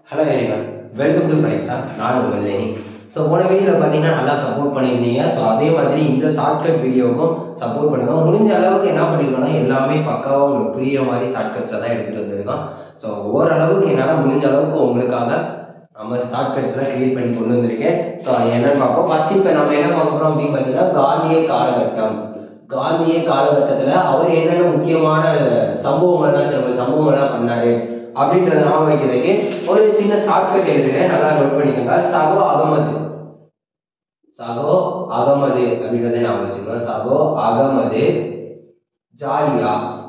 Hello everyone welcome to பைக்ஸா நான் உங்கள் லேனி ஸோ போன வீடியோவில் பார்த்தீங்கன்னா நல்லா சப்போர்ட் பண்ணியிருந்தீங்க ஸோ அதே மாதிரி இந்த ஷார்ட்கட் வீடியோவுக்கும் சப்போர்ட் பண்ணுங்க முடிஞ்ச அளவுக்கு என்ன பண்ணிருக்கோம்னா எல்லாமே பக்காவாக உங்களுக்கு புரியுற மாதிரி ஷார்ட்கட்ஸை தான் எடுத்துகிட்டு வந்திருக்கோம் ஸோ ஓரளவுக்கு என்னால் முடிஞ்ச அளவுக்கு உங்களுக்காக நம்ம ஷார்ட்கட்ஸ்லாம் கிரியேட் பண்ணி கொண்டு வந்திருக்கேன் ஸோ அது என்னன்னு பார்ப்போம் ஃபர்ஸ்ட் இப்போ நம்ம என்ன பார்க்க போகிறோம் அப்படின்னு பார்த்தீங்கன்னா காந்திய காலகட்டம் காந்திய காலகட்டத்தில் அவர் என்னென்ன முக்கியமான சம்பவங்கள்லாம் சில சம்பவங்கள்லாம் பண்ணாரு அப்படின்றத ஞாபகம் வைக்கிறதுக்கு ஒரு சின்ன ஷார்ட்கட் எழுதுறேன் நல்லா நோட் பண்ணிக்கோங்க சகோ அகமது சகோ அகமது அப்படின்றத ஞாபகம் வச்சுக்கோங்க சகோ அகமது ஜாலியா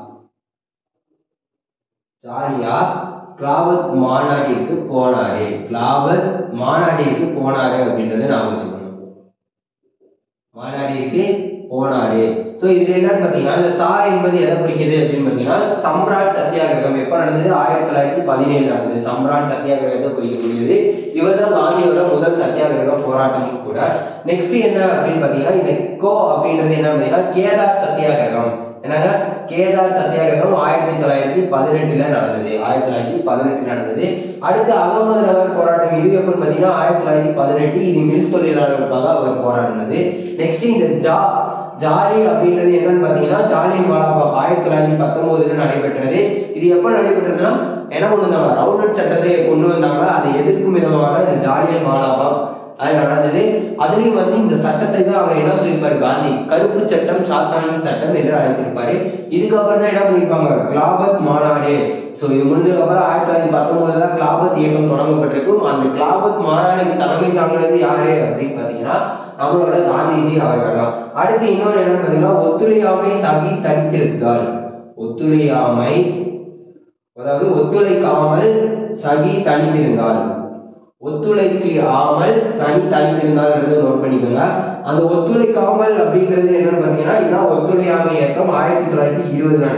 ஜாலியா கிளாவத் மாநாட்டிற்கு போனாரு கிளாவத் மாநாட்டிற்கு போனாரு அப்படின்றத ஞாபகம் வச்சுக்கணும் மாநாட்டிற்கு போனாரு ஸோ இது என்னன்னு பார்த்தீங்கன்னா இந்த சா என்பது எதை குறிக்கிறது அப்படின்னு பார்த்தீங்கன்னா சம்ராட் சத்தியாகிரகம் எப்போ நடந்தது ஆயிரத்தி தொள்ளாயிரத்தி பதினேழு நடந்தது சம்ராட் சத்தியாகிரகத்தை குறிக்கக்கூடியது இவர் தான் காந்தியோட முதல் சத்தியாகிரக போராட்டமும் கூட நெக்ஸ்ட் என்ன அப்படின்னு பார்த்தீங்கன்னா இந்த கோ அப்படின்றது என்ன பார்த்தீங்கன்னா கேதார் சத்தியாகிரகம் என்னங்க கேதார் சத்தியாகிரகம் ஆயிரத்தி தொள்ளாயிரத்தி பதினெட்டுல நடந்தது ஆயிரத்தி தொள்ளாயிரத்தி பதினெட்டு நடந்தது அடுத்து அகமது நகர் போராட்டம் இது எப்படின்னு பார்த்தீங்கன்னா ஆயிரத்தி தொள்ளாயிரத்தி பதினெட்டு இது மில் தொழிலாளர்களுக்காக அவர் போராடினது நெக்ஸ்ட் இந்த ஜா ஜாலி அப்படின்றது என்னன்னு பார்த்தீங்கன்னா ஜாலியன் வாலாபாக் ஆயிரத்தி தொள்ளாயிரத்தி பத்தொன்பதுல நடைபெற்றது இது எப்போ நடைபெற்றதுன்னா என்ன கொண்டு வந்தாங்க ரவுலட் சட்டத்தை கொண்டு வந்தாங்க அதை எதிர்க்கும் விதமாக இந்த ஜாலியன் வாலாபாக் அது நடந்தது அதுலயும் வந்து இந்த சட்டத்தை தான் அவர் என்ன சொல்லியிருப்பாரு காந்தி கருப்பு சட்டம் சாத்தானின் சட்டம் என்று அழைத்திருப்பாரு இதுக்கப்புறம் தான் என்ன பண்ணிருப்பாங்க கிளாபத் மாநாடு ஸோ இது முடிஞ்சதுக்கு அப்புறம் ஆயிரத்தி தொள்ளாயிரத்தி பத்தொன்பதுல கிளாபத் இயக்கம் தொடங்கப்பட்டிருக்கும் அந்த கிளாபத் மாநாடுக்கு தலைமை தாங்கினது யாரு அப்படின்னு பாத்தீங்கன்னா நம்மளோட காந்திஜி அவர்கள் தான் அடுத்து இன்னொன்று என்னன்னு பாத்தீங்கன்னா ஒத்துழையாமை சகி தனித்திருந்தால் ஒத்துழையாமை அதாவது ஒத்துழைக்காமல் சகி தனித்திருந்தால் ஒத்துழைக்கு ஆமல் சனி தனித்திருந்தால்ன்றதை நோட் பண்ணிக்கோங்க அந்த ஒத்துழைக்காமல் அப்படின்றது என்னன்னு பாத்தீங்கன்னா இதுதான் ஒத்துழையாமை இயக்கம் ஆயிரத்தி தொள்ளாயிரத்தி இருபது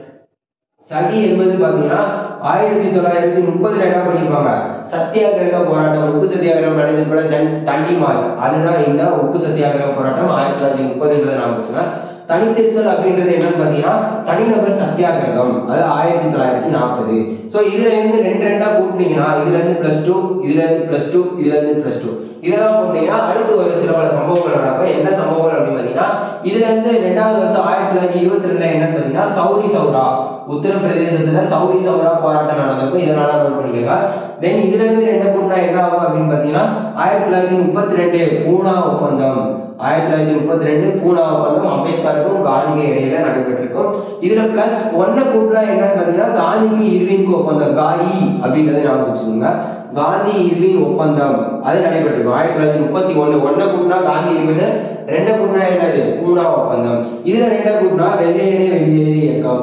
சகி என்பது பாத்தீங்கன்னா ஆயிரத்தி தொள்ளாயிரத்தி முப்பதுல என்ன பண்ணிருப்பாங்க சத்தியாகிரக போராட்டம் உப்பு சத்தியாகிரகம் நடந்தது கூட ஜன் தண்டி மார்ச் அதுதான் இந்த உப்பு சத்தியாகிரக போராட்டம் ஆயிரத்தி தொள்ளாயிரத்தி முப்பதுன்றதை நான் பேசுவேன் தனித்திருத்தல் அப்படின்றது என்னன்னு பாத்தீங்கன்னா தனிநபர் சத்தியாகிரகம் அது ஆயிரத்தி தொள்ளாயிரத்தி நாற்பது ஸோ இதுல இருந்து ரெண்டு ரெண்டா கூட்டினீங்கன்னா இதுல இருந்து பிளஸ் டூ இதுல இருந்து பிளஸ் டூ இதுல இருந்து பிளஸ் டூ இதெல்லாம் போட்டீங்கன்னா அடுத்து ஒரு சில பல சம்பவங்கள் நடக்கும் என்ன சம்பவங்கள் அப்படின்னு பாத்தீங்கன்னா இதுல இருந்து ரெண்டாவது வருஷம் ஆயிரத்தி தொள்ளாயிரத்தி இருபத்தி ரெண்டுல என்னன்னு பாத்தீங்கன்னா சௌரி சௌரா உத்தரப்பிரதேசத்துல சௌரி சௌரா போராட்டம் நடந்திருக்கும் இதனால நோட் பண்ணிக்கோங்க தென் இதுல இருந்து ரெண்டு கூட்டினா என்ன ஆகும் அப்படின்னு பாத்தீங்கன்னா ஆயிரத்தி தொள்ளாயிரத்தி முப்பத்தி ரெண்டு பூனா ஒப்பந்தம் ஆயிரத்தி தொள்ளாயிரத்தி முப்பத்தி ரெண்டு பூனா ஒப்பந்தம் அம்பேத்கருக்கும் காந்திக்கு இடையில நடைபெற்றிருக்கும் இதுல பிளஸ் ஒன்ன கூட்டினா என்னன்னு பாத்தீங்கன்னா காந்திக்கு இருவின்கு ஒப்பந்தம் காயி அப்படின்றத ஞாபகம் வச்சுக்கோங்க காந்தி இருவின் ஒப்பந்தம் அது நடைபெற்றிருக்கும் ஆயிரத்தி தொள்ளாயிரத்தி முப்பத்தி ஒண்ணு ஒன்ன கூட்டினா காந்தி இருவின் ரெண்ட கூட்டினா என்னது பூனா ஒப்பந்தம் இதுல ரெண்ட கூட்டினா வெள்ளையனே வெளியேறி இயக்கம்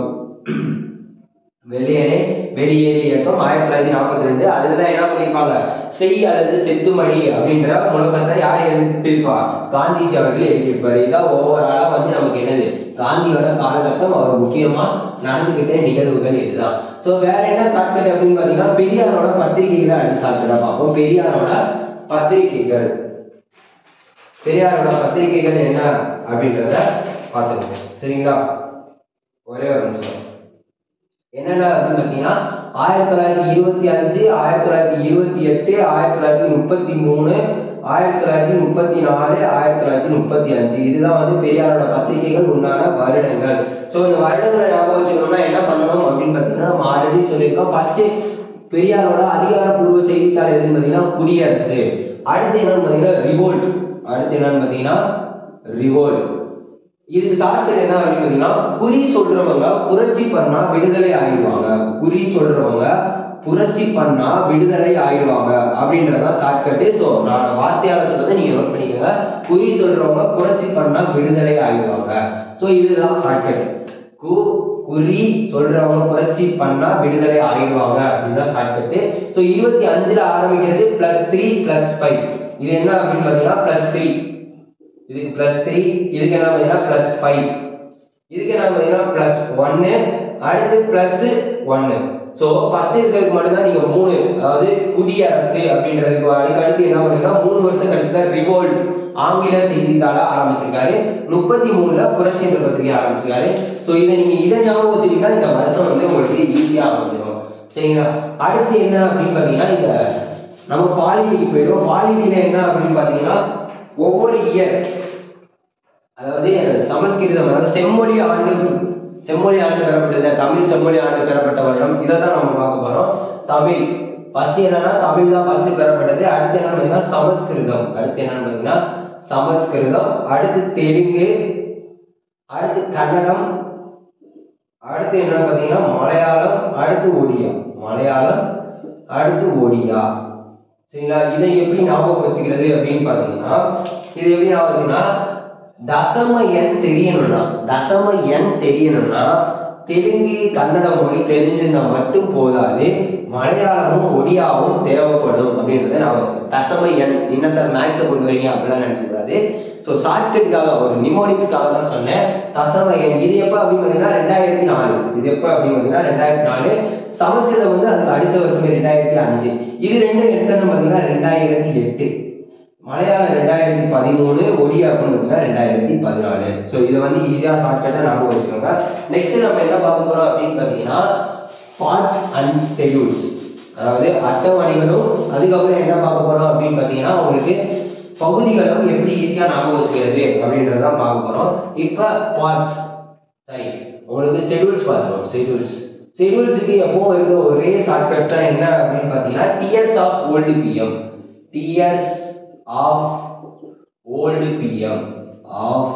வெள்ளையனே வெளியேறி இயக்கம் ஆயிரத்தி தொள்ளாயிரத்தி நாற்பத்தி ரெண்டு அதுலதான் என்ன பண்ணிருப்பாங்க செய் அல்லது செத்துமணி அப்படின்ற முழக்கத்தை யார் எழுப்பியிருப்பா காந்திஜி அவர்கள் எழுப்பியிருப்பாரு இதான் ஓவராலா வந்து நமக்கு என்னது காந்தியோட காலகட்டம் அவர் முக்கியமா நடந்துகிட்ட நிகழ்வுகள் இதுதான் சோ வேற என்ன ஷார்ட்கட் அப்படின்னு பாத்தீங்கன்னா பெரியாரோட பத்திரிகைகளை அடுத்து ஷார்ட்கட்டா பார்ப்போம் பெரியாரோட பத்திரிகைகள் பெரியாரோட பத்திரிகைகள் என்ன அப்படின்றத பார்த்துக்கோங்க சரிங்களா ஒரே ஒரு நிமிஷம் என்னென்ன அப்படின்னு பார்த்தீங்கன்னா ஆயிரத்தி தொள்ளாயிரத்தி இருபத்தி அஞ்சு ஆயிரத்தி தொள்ளாயிரத்தி இருபத்தி எட்டு ஆயிரத்தி தொள்ளாயிரத்தி முப்பத்தி மூணு ஆயிரத்தி தொள்ளாயிரத்தி முப்பத்தி நாலு ஆயிரத்தி தொள்ளாயிரத்தி முப்பத்தி அஞ்சு இதுதான் வந்து பெரியாரோட பத்திரிகைகள் உண்டான வருடங்கள் ஸோ இந்த வருடங்களை ஞாபகம் வச்சுக்கணும்னா என்ன பண்ணணும் அப்படின்னு பார்த்தீங்கன்னா நம்ம ஆல்ரெடி சொல்லியிருக்கோம் ஃபர்ஸ்ட் பெரியாரோட அதிகாரப்பூர்வ செய்தித்தாள் எதுன்னு பார்த்தீங்கன்னா குடியரசு அடுத்து என்னன்னு பார்த்தீங்கன்னா ரிவோல்ட் அடுத்து என்னன்னு பார்த்தீங்கன்னா ரிவோல்ட் இதுக்கு ஷார்ட்கட் என்ன அப்படின்னு பார்த்தீங்கன்னா குறி சொல்றவங்க புரட்சி பண்ணா விடுதலை ஆயிடுவாங்க குறி சொல்றவங்க புரட்சி பண்ணா விடுதலை ஆயிடுவாங்க அப்படின்றதா ஷார்ட்கட்டு ஸோ நான் வார்த்தையால சொல்றதை நீங்க நோட் பண்ணிக்கோங்க குறி சொல்றவங்க புரட்சி பண்ணா விடுதலை ஆயிடுவாங்க ஸோ இதுதான் ஷார்ட்கட் கு குறி சொல்றவங்க புரட்சி பண்ணா விடுதலை ஆயிடுவாங்க அப்படிதான் ஷார்ட்கட்டு ஸோ இருபத்தி அஞ்சுல ஆரம்பிக்கிறது பிளஸ் த்ரீ பிளஸ் ஃபைவ் இது என்ன அப்படின்னு பார்த்தீங்கன்னா பிளஸ் த்ரீ இதுக்கு பிளஸ் த்ரீ இதுக்கு என்ன பார்த்தீங்கன்னா பிளஸ் ஃபைவ் இதுக்கு என்ன பார்த்தீங்கன்னா பிளஸ் ஒன்னு அடுத்து பிளஸ் ஒன்னு ஸோ ஃபர்ஸ்ட் இருக்கிறதுக்கு மட்டும்தான் நீங்க மூணு அதாவது குடியரசு அப்படின்றதுக்கு அதுக்கு அடுத்து என்ன பண்ணீங்கன்னா மூணு வருஷம் கழிச்சு தான் ரிவோல்ட் ஆங்கில செய்தித்தாள ஆரம்பிச்சிருக்காரு முப்பத்தி மூணுல புரட்சி என்ற பத்திரிகை ஆரம்பிச்சிருக்காரு ஸோ இதை நீங்க இதை ஞாபகம் வச்சுட்டீங்கன்னா இந்த வருஷம் வந்து உங்களுக்கு ஈஸியா அமைஞ்சிடும் சரிங்களா அடுத்து என்ன அப்படின்னு பார்த்தீங்கன்னா இந்த நம்ம பாலிட்டிக்கு போயிடும் பாலிட்டியில என்ன அப்படின்னு பார்த்தீங்கன்னா ஒவ்வொரு இயர் அதாவது சமஸ்கிருதம் அதாவது செம்மொழி ஆண்டு செம்மொழி ஆண்டு பெறப்பட்டது தமிழ் செம்மொழி ஆண்டு பெறப்பட்ட வருடம் இதை தான் நம்ம பார்க்க போறோம் தமிழ் ஃபர்ஸ்ட் என்னன்னா தமிழ் தான் ஃபர்ஸ்ட் பெறப்பட்டது அடுத்து என்னன்னு பார்த்தீங்கன்னா சமஸ்கிருதம் அடுத்து என்னன்னு பார்த்தீங்கன்னா சமஸ்கிருதம் அடுத்து தெலுங்கு அடுத்து கன்னடம் அடுத்து என்னன்னு பார்த்தீங்கன்னா மலையாளம் அடுத்து ஒடியா மலையாளம் அடுத்து ஒடியா சரிங்களா இதை எப்படி ஞாபகம் வச்சுக்கிறது அப்படின்னு பார்த்தீங்கன்னா இது எப்படி ஞாபகம் வச்சுன்னா தசம எண் தெரியணும்னா தசம எண் தெரியணும்னா தெலுங்கு கன்னட மொழி தெரிஞ்சிருந்தா மட்டும் போதாது மலையாளமும் ஒடியாவும் தேவைப்படும் அப்படின்றத நான் வச்சுக்கேன். தசம எண் என்ன சார் மேக்ஸை கொண்டு வரீங்க அப்படிலாம் நினைச்சக்கூடாது ஸோ ஷார்ட்கட்டுக்காக ஒரு நிமோனிக்ஸ்க்காக தான் சொன்னேன் தசம எண் இது எப்போ அப்படின்னு பார்த்தீங்கன்னா ரெண்டாயிரத்தி நாலு இது எப்போ அப்படின்னு பார்த்தீங்கன்னா ரெண்டாயிரத்தி நாலு சமஸ்கிருதம் வந்து அதுக்கு அடுத்த வருஷம் ரெண்டாயிரத்தி அஞ்சு இது ரெண்டு எத்தனை பார்த்தீங்கன்னா ரெண்டாயிரத்தி எட்டு மலையாளம் ரெண்டாயிரத்தி பதிமூணு ஒடியா அப்படின்னு பார்த்தீங்கன்னா ரெண்டாயிரத்தி பதினாலு ஸோ இதை வந்து ஈஸியாக ஷார்ட்கட்டாக ஞாபகம் வச்சுக்கோங்க நெக்ஸ்ட் நம்ம என்ன பார்க்க போறோம் அப்படின்னு பார்த்தீங்கன்னா பார்ட்ஸ் அண்ட் ஷெடியூல்ஸ் அதாவது அட்டவணைகளும் அதுக்கப்புறம் என்ன பார்க்க போறோம் அப்படின்னு பார்த்தீங்கன்னா உங்களுக்கு பகுதிகளும் எப்படி ஈஸியாக ஞாபகம் வச்சுக்கிறது அப்படின்றதான் பார்க்க போறோம் இப்போ பார்ட்ஸ் சரி உங்களுக்கு ஷெடியூல்ஸ் பார்த்துருவோம் ஷெடியூல்ஸ் ஷெடியூல்ஸுக்கு எப்போ இருக்கிற ஒரே ஷார்ட்கட் தான் என்ன அப்படின்னு பார்த்தீங்கன்னா DS of old PM DS of old PM of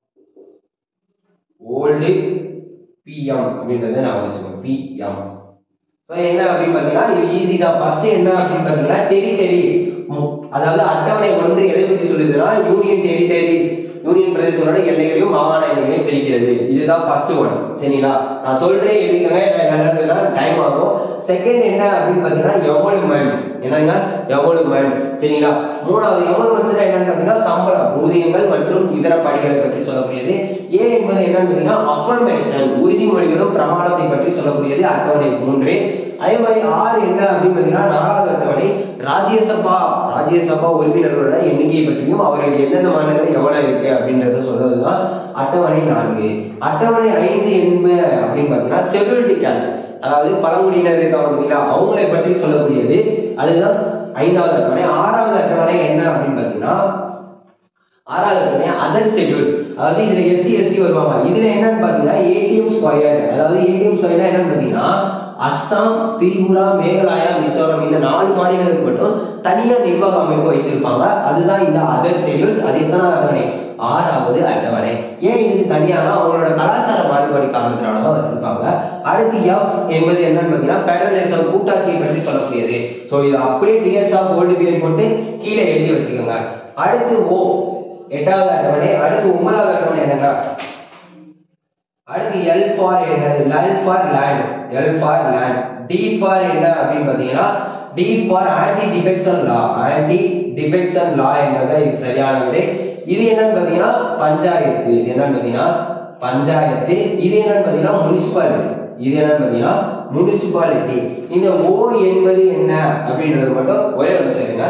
old PM அப்படின்றத நான் வச்சுக்கோங்க பிஎம் ஸோ என்ன அப்படின்னு பார்த்தீங்கன்னா இது ஈஸி தான் ஃபர்ஸ்ட் என்ன அப்படின்னு பார்த்தீங்கன்னா டெரிட்டரி அதாவது அட்டவணை ஒன்று எதை பற்றி சொல்லுதுன்னா யூனியன் டெரிட்டரிஸ் யூனியன் பிரதேசங்களோட எல்லைகளையும் மாகாண எல்லைகளையும் பிரிக்கிறது இதுதான் ஃபர்ஸ்ட் ஒன் சரிங்களா நான் சொல்றேன் எழுதிக்கங்க நல்லதுன்னா டைம் ஆகும் செகண்ட் என்ன அப்படின்னு பார்த்தீங்கன்னா எவலுமெண்ட்ஸ் என்னங்க எவலுமெண்ட்ஸ் சரிங்களா மூணாவது எவலுமெண்ட்ஸ் என்னன்னு பார்த்தீங்கன்னா சம்பளம் ஊதியங்கள் மற்றும் இதர படிகளை பற்றி சொல்லக்கூடியது ஏ என்பது என்னன்னு பார்த்தீங்கன்னா அஃபர்மேஷன் உறுதிமொழிகளும் பிரமாணத்தை பற்றி சொல்லக்கூடியது அட்டவணை மூன்று அதே மாதிரி ஆறு என்ன அப்படின்னு பார்த்தீங்கன்னா நாலாவது அட்டவணை ராஜ்யசபா ராஜ்யசபா உறுப்பினர்களோட எண்ணிக்கையை பற்றியும் அவர்களுக்கு எந்தெந்த மாநிலங்கள் எவ்வளவு இருக்கு அப்படின்றத சொல்றதுதான் அட்டவணை நான்கு அட்டவணை ஐந்து என்ன அப்படின்னு பார்த்தீங்கன்னா செக்யூரிட்டி கேஸ்ட் அதாவது பழங்குடியினர் இருக்காங்க பார்த்தீங்களா அவங்களை பற்றி சொல்லக்கூடியது அதுதான் ஐந்தாவது அட்டவணை ஆறாவது அட்டவணை என்ன அப்படின்னு பார்த்தீங்கன்னா ஆறாவது அட்டவணை அதர் ஷெட்யூல்ஸ் அதாவது இதுல எஸ்சி எஸ்டி வருவாங்க இதுல என்னன்னு பாத்தீங்கன்னா ஏடிஎம் ஸ்கொயர்டு அதாவது ஏடிஎம் ஸ்கொயர்னா என்னன்னு பாத்தீங்கன்னா அஸ்ஸாம் திரிபுரா மேகாலயா மிசோரம் இந்த நாலு மாநிலங்களுக்கு மட்டும் தனியா நிர்வாக அமைப்பு வைத்திருப்பாங்க அதுதான் இந்த அதர் ஷெட்யூல்ஸ் அது எத்தனாவது அட்டவணை ஆறாவது அட்டவணை ஏன் இதுக்கு தனியானா அவங்களோட கலாச்சார மாறுபாடு காரணத்தினால தான் வச்சிருப்பாங்க அடுத்து எஃப் என்பது என்னன்னு பாத்தீங்கன்னா ஃபெடரலிசம் கூட்டாட்சியை பற்றி சொல்லக்கூடியது ஸோ இது அப்படியே டிஎஸ் ஆஃப் ஓல்டு பிஎன் போட்டு கீழே எழுதி வச்சுக்கோங்க அடுத்து ஓ எட்டாவது அட்டவணை அடுத்து ஒன்பதாவது அட்டவணை என்னங்க அடுத்து எல் ஃபார் என்னது L for land L for land T for என்ன அப்படின்னு பார்த்தீங்கன்னா T for anti defection law anti defection law என்பது இது சரியான விடை இது என்னன்னு பார்த்தீங்கன்னா பஞ்சாயத்து இது என்னன்னு பார்த்தீங்கன்னா பஞ்சாயத்து இது என்னன்னு பார்த்தீங்கன்னா முனிசிபாலிட்டி இது என்னன்னு பார்த்தீங்கன்னா முனிசிபாலிட்டி இந்த ஓ என்பது என்ன அப்படின்றது மட்டும் ஒரே ஒரு சரிங்க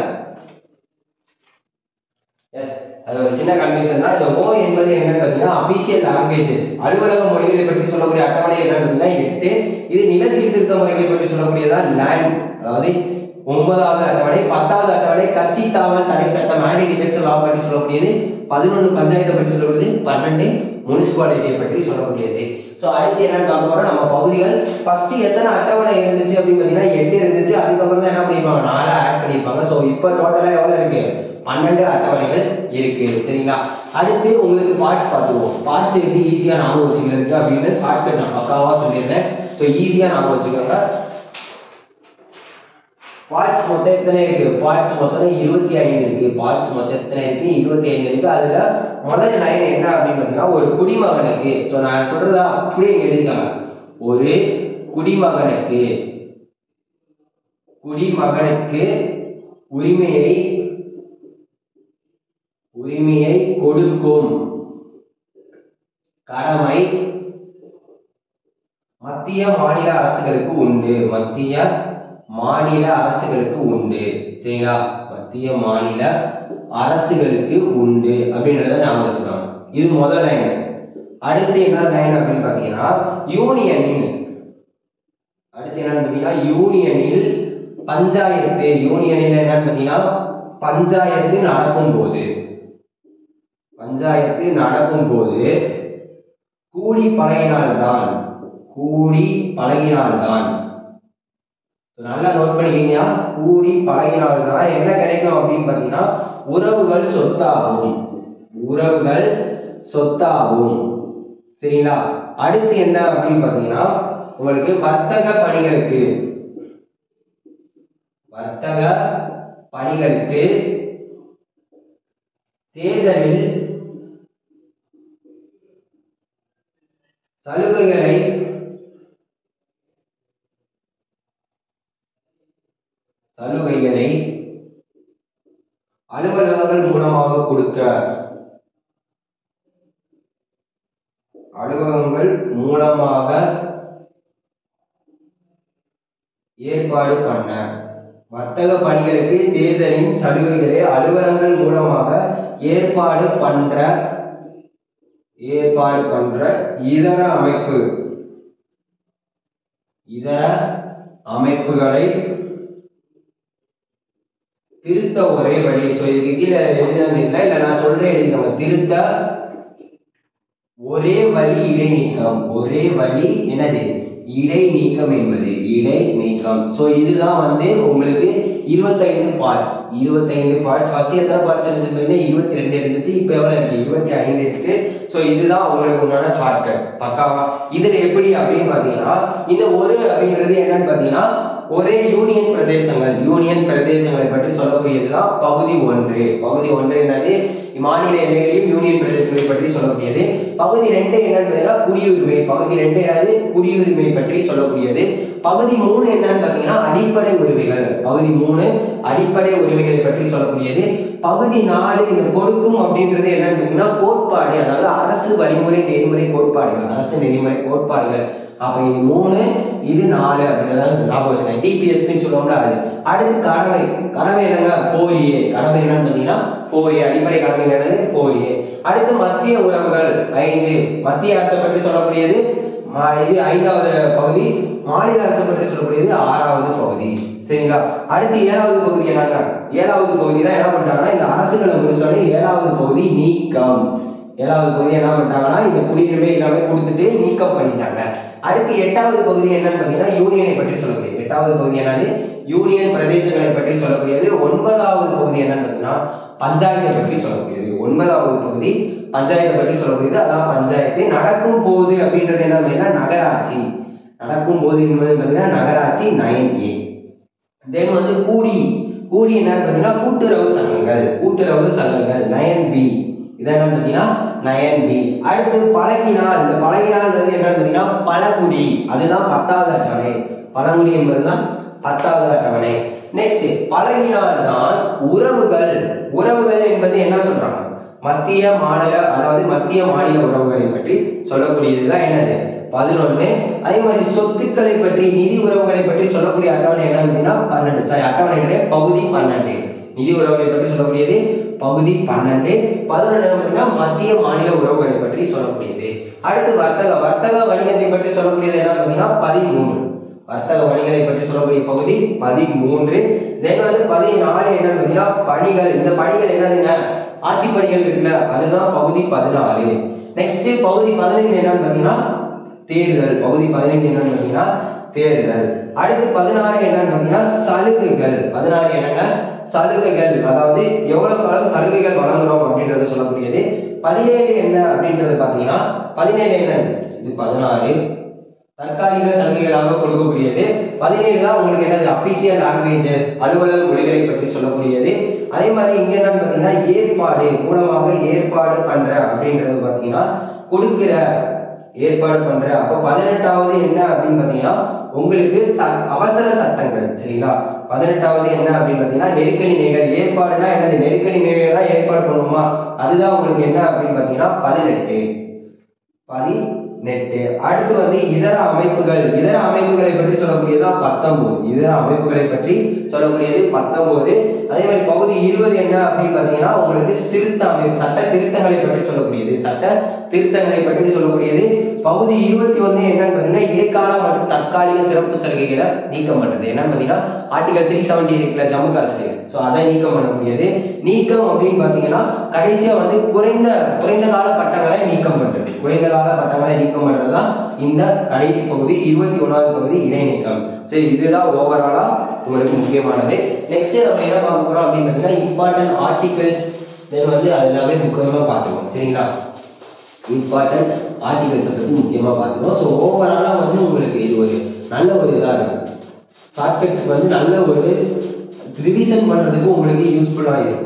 எஸ் அது ஒரு சின்ன கன்ஃபியூஷன் தான் இந்த ஓ என்பது என்னன்னு பார்த்தீங்கன்னா அபிஷியல் லாங்குவேஜஸ் அலுவலக மொழிகளை பற்றி சொல்லக்கூடிய அட்டவணை என்னன்னு பார்த்தீங்கன்னா எட்டு இது நில சீர்திருத்த முறைகளை பற்றி சொல்லக்கூடியதான் லேண்ட் அதாவது ஒன்பதாவது அட்டவணை பத்தாவது அட்டவணை கட்சி தாவல் தடை சட்டம் ஆன்டி டிஃபெக்ஷன் லா பற்றி சொல்லக்கூடியது பதினொன்று பஞ்சாயத்தை பற்றி சொல்லக்கூடியது பன்னெண்டு முனிசிபாலிட்டியை பற்றி சொல்லக்கூடியது ஸோ அடுத்து என்னன்னு பார்க்க போறோம் நம்ம பகுதிகள் ஃபர்ஸ்ட் எத்தனை அட்டவணை இருந்துச்சு அப்படின்னு பார்த்தீங்கன்னா எட்டு இருந்துச்சு அதுக்கப்புறம் தான் என்ன பண்ணிருப்பாங்க நாலா ஆட் பண்ணியிருப்பாங்க ஸோ இப்போ டோட்டலாக எவ்வளோ இருக்கு பன்னெண்டு அட்டவணைகள் இருக்கு சரிங்களா அடுத்து உங்களுக்கு பார்ட்ஸ் பார்த்துருவோம் பார்ட்ஸ் எப்படி ஈஸியாக ஞாபகம் வச்சுக்கிறது அப்படின்னு ஷார்ட்கட் நான் பக்காவாக சொல்லியிருந்தேன் ஸோ ஈஸியாக ஞாபகம் வச்சுக்கோங்க பார்ட்ஸ் மொத்தம் எத்தனை இருக்கு பார்ட்ஸ் மொத்தம் இருபத்தி ஐந்து இருக்கு பார்ட்ஸ் மொத்தம் எத்தனை இருக்கு இருபத்தி ஐந்து இருக்கு அதுல முதல் லைன் என்ன அப்படின்னு பார்த்தீங்கன்னா ஒரு குடிமகனுக்கு ஸோ நான் சொல்றதா அப்படியே இங்க எழுதிக்காங்க ஒரு குடிமகனுக்கு குடிமகனுக்கு உரிமையை உரிமையை கொடுக்கும் கடமை மத்திய மாநில அரசுகளுக்கு உண்டு மத்திய மாநில அரசுகளுக்கு உண்டு சரிங்களா மத்திய மாநில அரசுகளுக்கு உண்டு அப்படின்றத ஞாபகம் வச்சுக்கோங்க இது முதல் லைன் அடுத்து என்ன லைன் அப்படின்னு பாத்தீங்கன்னா யூனியனின் அடுத்து என்னன்னு பார்த்தீங்கன்னா யூனியனில் பஞ்சாயத்து யூனியனில் என்னன்னு பார்த்தீங்கன்னா பஞ்சாயத்து நடக்கும் போது பஞ்சாயத்து நடக்கும் போது கூடி பழகினால்தான் கூடி பழகினால்தான் நல்லா நோட் பண்ணிக்கிங்க கூடி பழகினால்தான் என்ன கிடைக்கும் அப்படின்னு பார்த்தீங்கன்னா உறவுகள் சொத்தாகும் உறவுகள் சொத்தாகும் சரிங்களா அடுத்து என்ன அப்படின்னு பார்த்தீங்கன்னா உங்களுக்கு வர்த்தக பணிகளுக்கு வர்த்தக பணிகளுக்கு தேர்தலில் சலுகைகளை சலுகைகளை அலுவலகங்கள் மூலமாக கொடுக்க அலுவலகங்கள் மூலமாக ஏற்பாடு பண்ண வர்த்தக பணிகளுக்கு தேர்தலின் சலுகைகளை அலுவலகங்கள் மூலமாக ஏற்பாடு பண்ற ஏற்பாடு பண்ற இதர அமைப்பு இதர அமைப்புகளை திருத்த ஒரே வழி ஸோ இதுக்கு கீழே எழுதுறது இல்லை இல்லை நான் சொல்றேன் எழுதிக்கோங்க திருத்த ஒரே வழி இடைநீக்கம் ஒரே வழி என்னது இடைநீக்கம் என்பது இடை நீக்கம் ஸோ இதுதான் வந்து உங்களுக்கு இருபத்தைந்து பார்ட்ஸ் இருபத்தைந்து பார்ட்ஸ் ஃபர்ஸ்ட் எத்தனை பார்ட்ஸ் இருந்துச்சு இருபத்தி ரெண்டு இருந்துச்சு இப்போ எவ்வளோ இருக்கு இருபத்தி ஐந்து இருக்கு ஸோ இதுதான் உங்களுக்கு உண்டான ஷார்ட்கட்ஸ் பக்காவா இதுல எப்படி அப்படின்னு பார்த்தீங்கன்னா இந்த ஒரு அப்படின்றது என்னன்னு பார்த்தீங்கன்னா ஒரே யூனியன் பிரதேசங்கள் யூனியன் பிரதேசங்களை பற்றி சொல்லக்கூடியதுதான் பகுதி ஒன்று பகுதி ஒன்று என்னது மாநில எல்லைகளையும் யூனியன் பிரதேசங்களை பற்றி சொல்லக்கூடியது பகுதி ரெண்டு என்னன்னு பார்த்தீங்கன்னா குடியுரிமை பகுதி ரெண்டு என்னது குடியுரிமை பற்றி சொல்லக்கூடியது பகுதி மூணு என்னன்னு பார்த்தீங்கன்னா அடிப்படை உரிமைகள் பகுதி மூணு அடிப்படை உரிமைகளை பற்றி சொல்லக்கூடியது பகுதி நாலு இந்த கொடுக்கும் அப்படின்றது என்னன்னு பார்த்தீங்கன்னா கோட்பாடு அதாவது அரசு வழிமுறை நெறிமுறை கோட்பாடுகள் அரசு நெறிமுறை கோட்பாடுகள் அப்ப இது மூணு இது நாலு அப்படின்றத ஞாபகம் வச்சுக்கோங்க டிபிஎஸ்பின்னு சொல்லுவோம்ல அது அடுத்து கடமை கடமை என்னங்க ஃபோர் ஏ கடமை என்னன்னு பார்த்தீங்கன்னா ஃபோர் ஏ அடிப்படை கடமை என்னது ஃபோர் ஏ அடுத்து மத்திய உறவுகள் ஐந்து மத்திய அரசை பற்றி சொல்லக்கூடியது ம- இது ஐந்தாவது பகுதி மாநில அரசை பற்றி சொல்லக்கூடியது ஆறாவது பகுதி சரிங்களா அடுத்து ஏழாவது பகுதி என்னங்க ஏழாவது பகுதி தான் என்ன பண்ணிட்டாங்கன்னா இந்த அரசுகளை முடிச்சோடனே ஏழாவது பகுதி நீக்கம் ஏழாவது பகுதி என்ன பண்ணிட்டாங்கன்னா இந்த குடியுரிமை எல்லாமே கொடுத்துட்டு நீக்கம் பண்ணிட்டாங்க அடுத்து எட்டாவது பகுதி என்னன்னு பார்த்தீங்கன்னா யூனியனை பற்றி சொல்லக்கூடியது எட்டாவது பகுதி என்னது யூனியன் பிரதேசங்களை பற்றி சொல்லக்கூடியது ஒன்பதாவது பகுதி என்னன்னு பார்த்தீங்கன்னா பஞ்சாயத்தை பற்றி சொல்லக்கூடியது ஒன்பதாவது பகுதி பஞ்சாயத்தை பற்றி சொல்லக்கூடியது அதான் பஞ்சாயத்து நடக்கும் போது அப்படின்றது என்ன பார்த்தீங்கன்னா நகராட்சி நடக்கும் போது என்பது பார்த்தீங்கன்னா நகராட்சி நைன் ஏ தென் வந்து கூடி கூடி என்னன்னு பார்த்தீங்கன்னா கூட்டுறவு சங்கங்கள் கூட்டுறவு சங்கங்கள் நயன் பி இதான் என்னன்னு பார்த்தீங்கன்னா நயன் பி அடுத்து பழகினால் இந்த பழகினால்ன்றது என்னன்னு பார்த்தீங்கன்னா பழங்குடி அதுதான் பத்தாவது அட்டவணை பழங்குடி என்பதுதான் பத்தாவது அட்டவணை நெக்ஸ்ட் பழகினால் தான் உறவுகள் உறவுகள் என்பது என்ன சொல்றாங்க மத்திய மாநில அதாவது மத்திய மாநில உறவுகளை பற்றி சொல்லக்கூடியதுதான் என்னது பதினொன்னு அதே மாதிரி சொத்துக்களை பற்றி நிதி உறவுகளை பற்றி சொல்லக்கூடிய அட்டவணை என்ன அப்படின்னா பன்னெண்டு சாரி அட்டவணை பகுதி பன்னெண்டு நிதி உறவுகளை பற்றி சொல்லக்கூடியது பகுதி பன்னெண்டு பதினொன்று பார்த்தீங்கன்னா மத்திய மாநில உறவுகளை பற்றி சொல்லக்கூடியது அடுத்து வர்த்தக வர்த்தக வணிகத்தை பற்றி சொல்லக்கூடியது என்ன பார்த்தீங்கன்னா பதிமூணு வர்த்தக வணிகத்தை பற்றி சொல்லக்கூடிய பகுதி பதிமூன்று தென் வந்து பதினாலு என்னன்னு பார்த்தீங்கன்னா பணிகள் இந்த பணிகள் என்னதுங்க ஆட்சி பணிகள் இருக்குல்ல அதுதான் பகுதி பதினாலு நெக்ஸ்ட் பகுதி பதினைந்து என்னன்னு பார்த்தீங்கன்னா தேர்தல் பகுதி பதினைந்து என்னன்னு பார்த்தீங்கன்னா தேர்தல் அடுத்து பதினாறு என்னன்னு பார்த்தீங்கன்னா சலுகைகள் பதினாறு என்னங்க சலுகைகள் அதாவது எவ்வளவு அளவு சலுகைகள் வழங்குறோம் அப்படின்றத சொல்லக்கூடியது பதினேழு என்ன அப்படின்றது பார்த்தீங்கன்னா பதினேழு என்ன இது பதினாறு தற்காலிக சலுகைகளாக கொடுக்கக்கூடியது பதினேழு தான் உங்களுக்கு என்னது அபிஷியல் லாங்குவேஜஸ் அலுவலக மொழிகளை பற்றி சொல்லக்கூடியது அதே மாதிரி இங்க என்னன்னு பார்த்தீங்கன்னா ஏற்பாடு மூலமாக ஏற்பாடு பண்ற அப்படின்றது பார்த்தீங்கன்னா கொடுக்கிற ஏற்பாடு பண்ற அப்ப பதினெட்டாவது என்ன அப்படின்னு பார்த்தீங்கன்னா உங்களுக்கு ச- அவசர சட்டங்கள் சரிங்களா பதினெட்டாவது என்ன அப்படின்னு பார்த்தீங்கன்னா நெருக்கடி நிலைகள் ஏற்பாடுனா என்னது நெருக்கடி நிலைகள் தான் ஏற்பாடு பண்ணுவோமா அதுதான் உங்களுக்கு என்ன அப்படின்னு பார்த்தீங்கன்னா பதினெட்டு பதினெட்டு அடுத்து வந்து இதர அமைப்புகள் இதர அமைப்புகளை பற்றி சொல்லக்கூடியதுதான் பத்தொன்பது இதர அமைப்புகளை பற்றி சொல்லக்கூடியது பத்தொன்பது அதே மாதிரி பகுதி இருபது என்ன அப்படின்னு பார்த்தீங்கன்னா உங்களுக்கு திருத்த அமைப்பு சட்ட திருத்தங்களை பற்றி சொல்லக்கூடியது சட்ட திருத்தங்களை பற்றி சொல்லக்கூடியது பகுதி இருபத்தி ஒண்ணு என்னன்னு பாத்தீங்கன்னா இடைக்கால மற்றும் தற்காலிக சிறப்பு சலுகைகளை நீக்கம் பண்றது என்னன்னு பாத்தீங்கன்னா ஆர்டிகல் த்ரீ செவன்டி இருக்குல்ல ஜம்மு காஷ்மீர் ஸோ அதை நீக்கம் பண்ணக்கூடியது நீக்கம் அப்படின்னு பாத்தீங்கன்னா கடைசியா வந்து குறைந்த குறைந்த கால பட்டங்களை நீக்கம் பண்றது குறைந்த கால பட்டங்களை நீக்கம் பண்றதுதான் இந்த கடைசி பகுதி இருபத்தி ஒன்றாவது பகுதி இடைநீக்கம் ஸோ இதுதான் ஓவராலா உங்களுக்கு முக்கியமானது நெக்ஸ்ட் நம்ம என்ன பார்க்க போறோம் அப்படின்னு பாத்தீங்கன்னா இம்பார்ட்டன்ட் ஆர்டிகல்ஸ் தென் வந்து அது எல்லாமே முக்கியமா பார்த்துக்கணும் சரிங்களா இம்பார்ட்டன்ட் ஆர்டிகல்ஸை பற்றி முக்கியமாக பார்த்துக்கணும் ஸோ ஓவராலாக வந்து உங்களுக்கு இது ஒரு நல்ல ஒரு இதாக இருக்கும் ஷார்ட்கட்ஸ்க்கு வந்து நல்ல ஒரு ரிவிஷன் பண்ணுறதுக்கு உங்களுக்கு யூஸ்ஃபுல்லாக இருக்கும்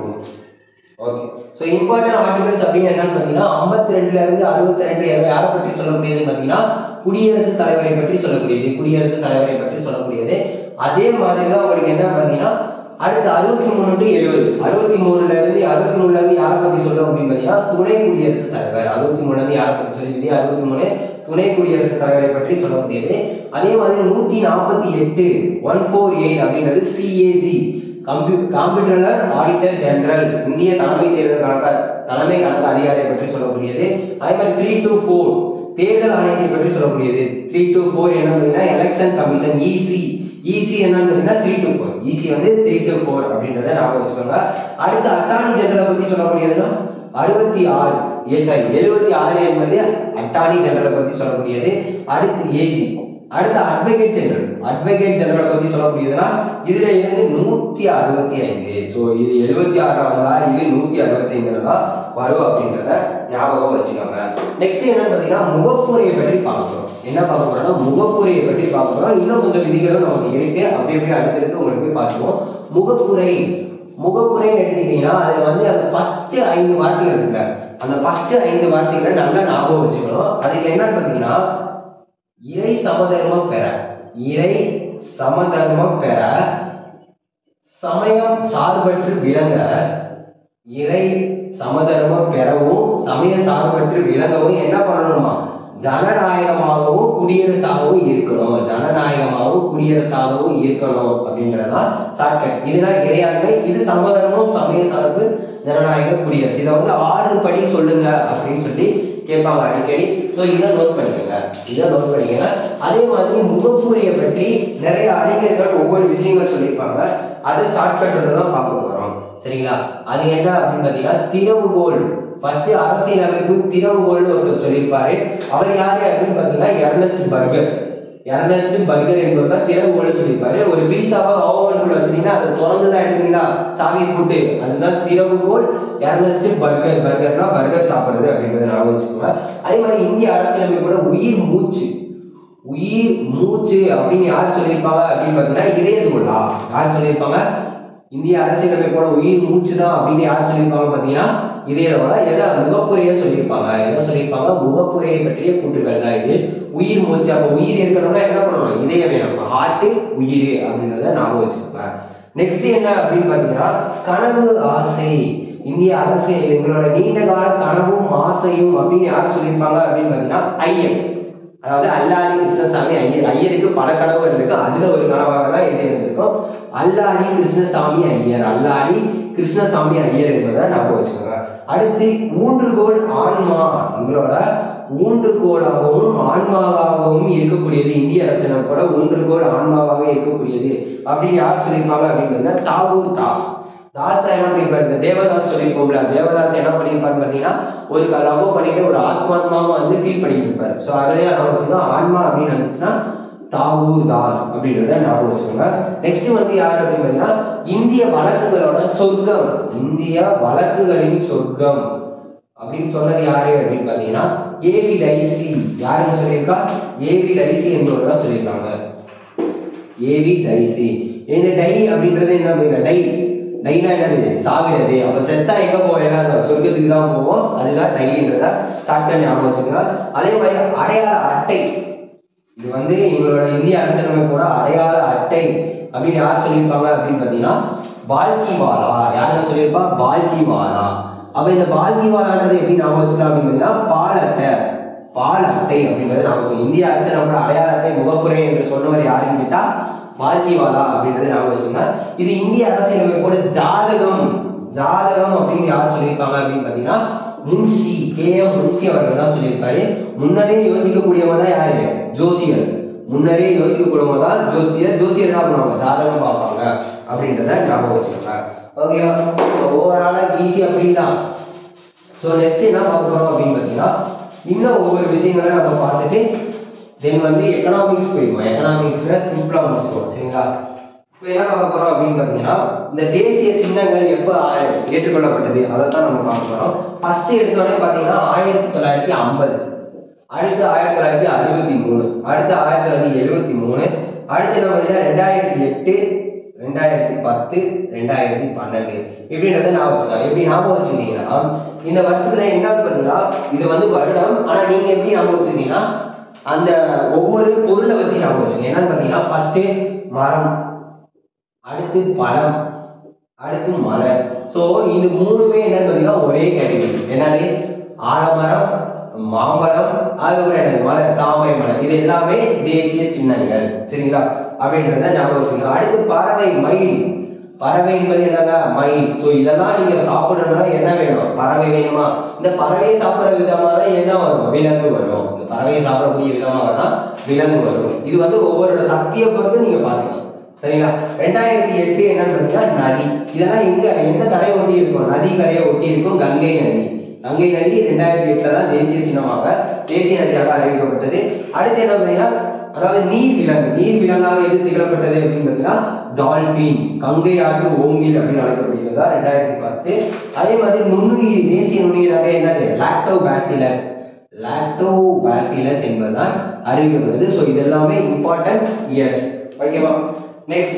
ஓகே ஸோ இம்பார்ட்டன்ட் ஆர்டிகல்ஸ் அப்படின்னு என்னன்னு பார்த்தீங்கன்னா ஐம்பத்தி ரெண்டுல இருந்து அறுபத்தி ரெண்டு யாரை பற்றி சொல்லக்கூடியதுன்னு பார்த்தீங்கன்னா குடியரசுத் தலைவரை பற்றி சொல்லக்கூடியது குடியரசுத் தலைவரை பற்றி சொல்லக்கூடியது அதே மாதிரி தான் உங்களுக்கு என்ன பார்த்தீங்கன்னா அடுத்து அறுபத்தி மூணு டு எழுபது அறுபத்தி மூணுல இருந்து அறுபத்தி மூணுல இருந்து யாரை பத்தி சொல்றோம் அப்படின்னு பாத்தீங்கன்னா துணை குடியரசுத் தலைவர் அறுபத்தி மூணுல இருந்து யாரை பத்தி சொல்லியது அறுபத்தி மூணு துணை குடியரசுத் தலைவரை பற்றி சொல்லக்கூடியது அதே மாதிரி நூத்தி நாற்பத்தி எட்டு ஒன் ஃபோர் எயிட் அப்படின்றது சிஏஜி கம்ப்யூ காம்படிட்டர் ஆடிட்டர் ஜெனரல் இந்திய தலைமை தேர்தல் கணக்க தலைமை கணக்கு அதிகாரியை பற்றி சொல்லக்கூடியது அதே மாதிரி த்ரீ டு ஃபோர் தேர்தல் ஆணையத்தை பற்றி சொல்லக்கூடியது த்ரீ டு ஃபோர் என்ன பார்த்தீங்கன்னா எலெக்ஷன் கமிஷன் இசி இசி என்னன்னு பார்த்தீங்கன்னா த்ரீ டு ஃபோர் இசி வந்து த்ரீ டு ஃபோர் அப்படின்றத ஞாபகம் வச்சுக்கோங்க அடுத்து அட்டார்னி ஜெனரலை பற்றி சொல்லக்கூடியதுன்னா அறுபத்தி ஆறு ஏ சாரி எழுபத்தி ஆறு என்பது அட்டார்னி ஜெனரலை பற்றி சொல்லக்கூடியது அடுத்து ஏஜி அடுத்து அட்வொகேட் ஜெனரல் அட்வொகேட் ஜெனரலை பத்தி சொல்லக்கூடியதுன்னா இதுல இருந்து நூத்தி அறுபத்தி ஐந்து ஸோ இது எழுபத்தி ஆறு வந்தா இது நூத்தி அறுபத்தி ஐந்துல தான் வரும் அப்படின்றத ஞாபகம் வச்சுக்கோங்க நெக்ஸ்ட் என்னன்னு பாத்தீங்கன்னா முகப்புரையை பற்றி பார்க்க போறோம் என்ன பார்க்க போறோம்னா முகப்புரையை பற்றி பார்க்க போறோம் இன்னும் கொஞ்சம் விதிகளும் நமக்கு இருக்கு அப்படி அப்படியே அடுத்தடுத்து உங்களுக்கு போய் பார்த்துவோம் முகப்புரை முகப்புரைன்னு எடுத்துக்கிட்டீங்கன்னா அதுல வந்து அந்த ஃபர்ஸ்ட் ஐந்து வார்த்தைகள் இருக்குல்ல அந்த ஃபர்ஸ்ட் ஐந்து வார்த்தைகளை நல்லா ஞாபகம் வச்சுக்கணும் அதுக்கு என்னன்னு பாத்தீங்கன்னா இறை சமதர்மம் பெற இறை சமதர்மம் பெற சமயம் சார்பற்று விளங்க இறை சமதர்மம் பெறவும் சமய சார்பற்று விளங்கவும் என்ன பண்ணணுமா ஜனநாயகமாகவும் குடியரசாகவும் இருக்கணும் ஜனநாயகமாகவும் குடியரசாகவும் இருக்கணும் அப்படின்றதான் ஷார்ட்கட் இதுதான் இறையாண்மை இது சமதர்மம் சமய சார்பு ஜனநாயக குடியரசு இதை வந்து ஆறு படி சொல்லுங்க அப்படின்னு சொல்லி கேட்பாங்க அடிக்கடி ஸோ இதை நோட் பண்ணிக்கோங்க இதை நோட் பண்ணிக்கோங்க அதே மாதிரி முகப்புரையை பற்றி நிறைய அறிஞர்கள் ஒவ்வொரு விஷயங்கள் சொல்லியிருப்பாங்க அதை ஷார்ட்கட்டோட தான் பார்க்க போறோம் சரிங்களா அது என்ன அப்படின்னு பார்த்தீங்கன்னா திறவுகோல் ஃபர்ஸ்ட் அரசியல் அமைப்பு திறவுகோல்னு ஒருத்தர் சொல்லியிருப்பாரு அவர் யாரு அப்படின்னு பார்த்தீங்கன்னா எர்னஸ்ட் பர்கர் எர்னஸ்ட் பர்கர் என்பவர் தான் திறவுகோல் சொல்லியிருப்பாரு ஒரு பீஸாவை ஓவனுக்குள்ள வச்சிருந்தீங்கன்னா அதை திறந்து தான் எடுத்தீங்கன்னா சாவி போட்டு அதுதான் திறவுகோல் எர்னஸ்ட் பர்கர் பர்கர்னா பர்கர் சாப்பிடுறது அப்படின்றத ஞாபகம் வச்சுக்கோங்க அதே மாதிரி இந்திய அரசியலமைப்போட உயிர் மூச்சு உயிர் மூச்சு அப்படின்னு யார் சொல்லியிருப்பாங்க அப்படின்னு பார்த்தீங்கன்னா இதயதுல்லா யார் சொல்லியிருப்பாங்க இந்திய அரசியலமைப்போட உயிர் மூச்சு தான் அப்படின்னு யார் சொல்லியிருப்பாங்க பார்த்தீங்கன்னா இதயதோட எதை முகப்புரையை சொல்லியிருப்பாங்க எதை சொல்லியிருப்பாங்க முகப்புரையை பற்றிய கூற்றுகள் தான் இது உயிர் மூச்சு அப்போ உயிர் இருக்கணும்னா என்ன பண்ணணும் இதயம் வேணும் ஹார்ட் உயிர் அப்படின்றத ஞாபகம் வச்சுக்கோங்க நெக்ஸ்ட் என்ன அப்படின்னு பார்த்தீங்கன்னா கனவு ஆசை இந்திய அரசியல் எங்களோட நீண்ட கால கனவும் ஆசையும் அப்படின்னு யார் சொல்லியிருப்பாங்க அப்படின்னு பார்த்தீங்கன்னா ஐயன் அதாவது அல்லாடி கிருஷ்ணசாமி ஐயர் ஐயருக்கு பல கனவுகள் இருக்கு அதுல ஒரு கனவாக தான் இது இருந்திருக்கும் அல்லாடி கிருஷ்ணசாமி ஐயர் அல்லாடி கிருஷ்ணசாமி ஐயர் என்பதை ஞாபகம் வச்சுக்கோங்க அடுத்து ஊன்றுகோல் ஆன்மா எங்களோட ஊன்றுகோலாகவும் ஆன்மாவாகவும் இருக்கக்கூடியது இந்திய அரசியலமைப்போட ஊன்றுகோல் ஆன்மாவாக இருக்கக்கூடியது அப்படின்னு யார் சொல்லியிருப்பாங்க அப்படின்னு பார்த்தீங்கன்னா தாகூர் தாஸ் தாஸ் தான் என்ன பண்ணிருப்பாரு இந்த தேவதாஸ் சொல்லியிருப்போம்ல தேவதாஸ் என்ன பண்ணிருப்பாரு பாத்தீங்கன்னா ஒரு லவ் பண்ணிட்டு ஒரு ஆத்மாத்மாவை வந்து ஃபீல் பண்ணிட்டு இருப்பாரு ஸோ அதையே ஞாபகம் வச்சுக்கோங்க ஆன்மா அப்படின்னு இருந்துச்சுன்னா தாகூர் தாஸ் அப்படின்றத ஞாபகம் வச்சுக்கோங்க நெக்ஸ்ட் வந்து யார் அப்படின்னு பார்த்தீங்கன்னா இந்திய வழக்குகளோட சொர்க்கம் இந்திய வழக்குகளின் சொர்க்கம் அப்படின்னு சொன்னது யாரு அப்படின்னு பார்த்தீங்கன்னா ஏவி டைசி யாருன்னு சொல்லியிருக்கா ஏவி டைசி என்பவர் தான் சொல்லியிருக்காங்க ஏவி டைசி இந்த டை அப்படின்றது என்ன அப்படின்னா டை டைனா என்னது சாகிறது அப்ப செத்தா எங்க போவேன் சொர்க்கத்துக்கு தான் போவோம் அதுதான் டைன்றத ஷார்ட்கட் ஞாபகம் வச்சுக்கோங்க அதே மாதிரி அடையாள அட்டை இது வந்து எங்களோட இந்திய அரசியலமைப்போட அடையாள அட்டை அப்படின்னு யார் சொல்லியிருப்பாங்க அப்படின்னு பார்த்தீங்கன்னா பால்கிவாலா யாருன்னு சொல்லியிருப்பா பால்கிவாலா அப்ப இந்த பால்கிவாலான்றது எப்படி ஞாபகம் வச்சுக்கலாம் அப்படின்னு பார்த்தீங்கன்னா பால் அட்டை பால் அட்டை அப்படின்றது ஞாபகம் வச்சுக்கோங்க இந்திய அரசியலமைப்போட அடையாள அட்டை முகப்புரை என்று சொன்னவர் யாருன்னு கேட்டா பால்கிவாலா அப்படின்றது ஞாபகம் வச்சுங்க இது இந்திய அரசியலமைப்போட ஜாதகம் ஜாதகம் அப்படின்னு யார் சொல்லியிருப்பாங்க அப்படின்னு பார்த்தீங்கன்னா முன்ஷி கே எம் முன்ஷி அவர்கள் தான் சொல்லியிருப்பாரு முன்னரே யோசிக்கக்கூடியவங்க தான் யாரு ஜோசியர் முன்னரே யோசிக்கக்கூடியவங்க தான் ஜோசியர் ஜோசியர் என்ன பண்ணுவாங்க ஜாதகம் பார்ப்பாங்க அப்படின்றத ஞாபகம் வச்சுக்கோங்க ஓகேவா ஓவராலா ஈஸி அப்படின்னா ஸோ நெக்ஸ்ட் என்ன பார்க்க போறோம் அப்படின்னு பார்த்தீங்கன்னா இன்னும் ஒவ்வொரு விஷயங்களை நம்ம பார்த்துட்டு தென் வந்து எக்கனாமிக்ஸ் போயிடுவோம் எக்கனாமிக்ஸ்ல சிம்பிளா முடிச்சுக்குவோம் சரிங்களா இப்போ என்ன பார்க்க போறோம் அப்படின்னு பார்த்தீங்கன்னா இந்த தேசிய சின்னங்கள் எப்போ ஆ- ஏற்றுக்கொள்ளப்பட்டது அதை தான் நம்ம பார்க்க போறோம் ஃபர்ஸ்ட் எடுத்தோடனே பார்த்தீங்கன்னா ஆயிரத்தி தொள்ளாயிரத்தி ஐம்பது அடுத்து ஆயிரத்தி தொள்ளாயிரத்தி அறுபத்தி மூணு அடுத்து ஆயிரத்தி தொள்ளாயிரத்தி எழுபத்தி மூணு அடுத்து என்ன பார்த்தீங்கன்னா ரெண்டாயிரத்தி எட்டு ரெண்டாயிரத்தி பத்து ரெண்டாயிரத்தி பன்னெண்டு இப்படின்றத ஞாபகம் வச்சுக்கலாம் எப்படி ஞாபகம் வச்சுக்கிட்டீங்கன்னா இந்த வருஷத்துல என்ன பார்த்தீங்கன்னா இது வந்து வருடம் ஆனா நீங்க எப்படி ஞாபகம் வச்சுக்கிட்டீங்கன்னா அந்த ஒவ்வொரு பொருளை வச்சு ஞாபகம் வச்சுக்கோங்க என்னன்னு பார்த்தீங்கன்னா ஃபர்ஸ்ட் மரம் அடுத்து பழம் அடுத்து மலர் ஸோ இந்த மூணுமே என்னன்னு பார்த்தீங்கன்னா ஒரே கேட்டகரி என்னது ஆலமரம் மாம்பழம் அதுக்கப்புறம் என்னது மலர் தாமரை மலர் இது எல்லாமே தேசிய சின்னங்கள் சரிங்களா அப்படின்றத ஞாபகம் வச்சுக்கோங்க அடுத்து பறவை மயில் பறவை என்பது என்னங்க மயில் ஸோ இதெல்லாம் நீங்க சாப்பிடணும்னா என்ன வேணும் பறவை வேணுமா இந்த பறவையை சாப்பிடுற விதமா தான் என்ன வரும் விலங்கு வரும் இந்த பறவையை சாப்பிடக்கூடிய விதமாக தான் விலங்கு வரும் இது வந்து ஒவ்வொரு சக்தியை பொறுத்து நீங்க பாத்துக்கலாம் சரிங்களா ரெண்டாயிரத்தி எட்டு என்னன்னு பார்த்தீங்கன்னா நதி இதெல்லாம் எங்க எந்த கரையை ஒட்டி இருக்கும் நதி கரையை ஒட்டி இருக்கும் கங்கை நதி கங்கை நதி ரெண்டாயிரத்தி எட்டுல தான் தேசிய சின்னமாக தேசிய நதியாக அறிவிக்கப்பட்டது அடுத்து என்ன பார்த்தீங்கன்னா அதாவது நீர் விலங்கு நீர் விலங்காக எது திகழப்பட்டது அப்படின்னு பார்த்தீங்கன்னா டால்பின் கங்கை ஆற்று ஓங்கில் அப்படின்னு அழைக்கப்படுகிறதா ரெண்டாயிரத்தி பத்து அதே மாதிரி நுண்ணுயிரி தேசிய நுண்ணுயிராக என்னது லாக்டோ பேசிலஸ் லாக்டோ பேசிலஸ் என்பதுதான் அறிவிக்கப்படுது ஸோ இது எல்லாமே இம்பார்ட்டன்ட் இயர்ஸ் ஓகேவா நெக்ஸ்ட்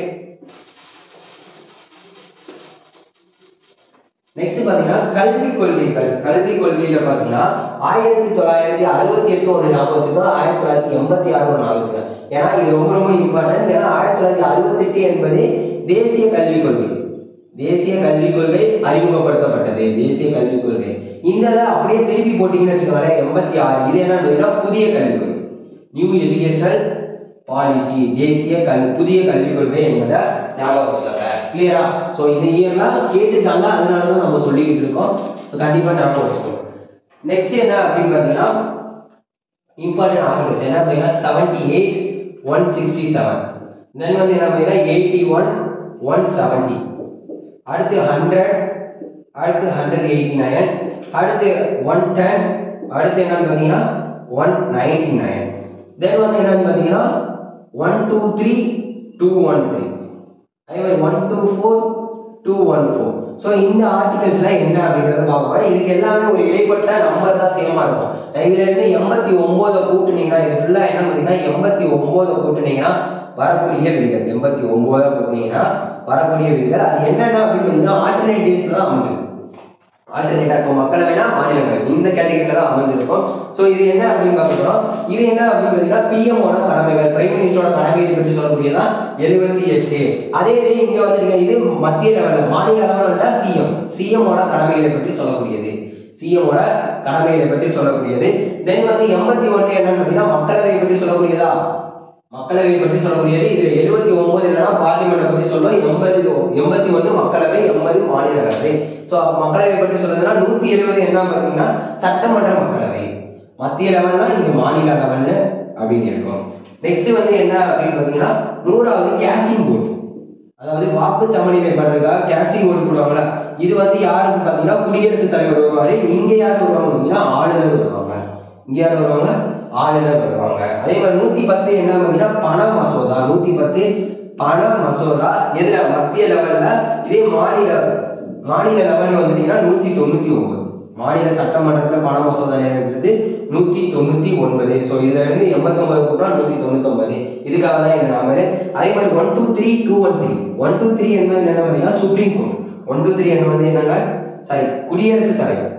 நெக்ஸ்ட் பாத்தீங்கன்னா கல்வி கொள்கைகள் கல்வி கொள்கையில பாத்தீங்கன்னா ஆயிரத்தி தொள்ளாயிரத்தி அறுபத்தி எட்டு ஒன்று ஞாபகம் வச்சுக்கோங்க ஆயிரத்தி தொள்ளாயிரத்தி எண்பத்தி ஆறு ஒன்று ஞாபகம் வச்சுக்கோங்க ஏன்னா இது ரொம்ப ரொம்ப இம்பார்ட்டன்ட் ஏன்னா ஆயிரத்தி தொள்ளாயிரத்தி அறுபத்தி எட்டு என்பது தேசிய கல்விக் கொள்கை தேசிய கல்விக் கொள்கை அறிமுகப்படுத்தப்பட்டது தேசிய கல்விக் கொள்கை இந்த இதை அப்படியே திருப்பி போட்டீங்கன்னு வச்சுக்கோங்களேன் எண்பத்தி ஆறு இது என்னன்னு பார்த்தீங்கன்னா புதிய கல்விக் கொள்கை நியூ எஜுகேஷனல் பாலிசி தேசிய கல் புதிய கல்விக் கொள்கை என்பதை ஞாபகம் வச்சுக்கோங்க கிளியரா ஸோ இந்த இயர்லாம் கேட்டிருக்காங்க அதனால தான் நம்ம சொல்லிக்கிட்டு இருக்கோம் ஸோ கண்டிப்பா ஞாபகம் வச்சுக்கோங்க நெக்ஸ்ட் என்ன அப்படின்னு பார்த்தீங்கன்னா இம்பார்ட்டன்ட் ஆர்டிகல்ஸ் என்ன பார்த்தீங்கன்னா seventy eight one sixty seven then வந்து என்ன பார்த்தீங்கன்னா எயிட்டி ஒன் ஒன் செவன்டி அடுத்து ஹண்ட்ரட் அடுத்து ஹண்ட்ரட் எயிட்டி நைன் அடுத்து ஒன் டென் அடுத்து என்னன்னு பார்த்தீங்கன்னா ஒன் நைன்டி நைன் தென் வந்து என்னன்னு பார்த்தீங்கன்னா one two three two one three அதே மாதிரி one two four two one four so இந்த ஆர்டிகல்ஸ்லாம் என்ன அப்படின்றத பார்க்க போறோம் இதுக்கு எல்லாமே ஒரு இடைப்பட்ட நம்பர் தான் சேமா இருக்கும் இதுல இருந்து எண்பத்தி ஒன்பதை கூட்டுனீங்கன்னா இது ஃபுல்லா என்ன பார்த்தீங்கன்னா எண்பத்தி ஒன்பதை கூட்டுனீங்கன்னா வரக்கூடிய விதிகள் எண்பத்தி ஒன்பதை கூட்டுனீங்கன்னா வரக்கூடிய விதிகள் அது என்னென்ன அப்படின்னு பார்த்தீங்கன்னா ஆல்டர்னேட்டிவ்ஸ்ல தான் அமைஞ்சிருக்கும் ஆல்டர்னேட்டா இப்போ மக்களவைனா மாநிலங்கள் இந்த கேட்டகரியில தான் அமைஞ்சிருக்கும் ஸோ இது என்ன அப்படின்னு பார்க்குறோம் இது என்ன அப்படின்னு பார்த்தீங்கன்னா பிஎம் ஓட கடமைகள் பிரைம் மினிஸ்டரோட கடமைகளை பற்றி சொல்லக்கூடியதா எழுபத்தி எட்டு அதே இது இங்க வந்திருக்க இது மத்திய லெவலில் மாநில லெவலில் சிஎம் சிஎம் ஓட கடமைகளை பற்றி சொல்லக்கூடியது சிஎம் ஓட கடமைகளை பற்றி சொல்லக்கூடியது தென் வந்து எண்பத்தி ஒன்று என்னன்னு பார்த்தீங்கன்னா மக்களவை பற்றி சொல்லக்கூடியதா மக்களவை பற்றி சொல்லக்கூடியது இது எழுபத்தி ஒன்பது என்னன்னா பார்லிமெண்ட் பத்தி சொல்லும் எண்பது எண்பத்தி ஒண்ணு மக்களவை எண்பது மாநிலங்களவை சோ அப்ப மக்களவை பற்றி சொல்றதுன்னா நூத்தி எழுபது என்ன பாத்தீங்கன்னா சட்டமன்ற மக்களவை மத்திய லெவல்னா இங்க மாநில லெவல்னு அப்படின்னு இருக்கும் நெக்ஸ்ட் வந்து என்ன அப்படின்னு பாத்தீங்கன்னா நூறாவது கேஸ்டிங் போர்டு அதாவது வாக்கு சமநிலை பண்றதுக்காக கேஸ்டிங் ஓட்டு போடுவாங்கல்ல இது வந்து யாருன்னு பாத்தீங்கன்னா குடியரசுத் தலைவர் வருவாரு இங்க யார் வருவாங்க பாத்தீங்கன்னா ஆளுநர் வருவாங்க இங்க யார் வருவாங்க ஆளுநர் வருவாங்க அதே மாதிரி நூத்தி பத்து என்ன பாத்தீங்கன்னா பண மசோதா நூத்தி பத்து பண மசோதா எதுல மத்திய லெவல்ல இதே மாநில மாநில லெவல்ல வந்துட்டீங்கன்னா நூத்தி தொண்ணூத்தி ஒன்பது மாநில சட்டமன்றத்துல பண மசோதா நிறைவேற்றது நூத்தி தொண்ணூத்தி ஒன்பது ஸோ இதுல இருந்து எண்பத்தி ஒன்பது கூட்டா நூத்தி தொண்ணூத்தி ஒன்பது இதுக்காக தான் இந்த நம்பர் அதே மாதிரி one two three two one three one two three என்பது என்ன பார்த்தீங்கன்னா supreme court one two three என்பது என்னங்க சாரி குடியரசுத் தலைவர்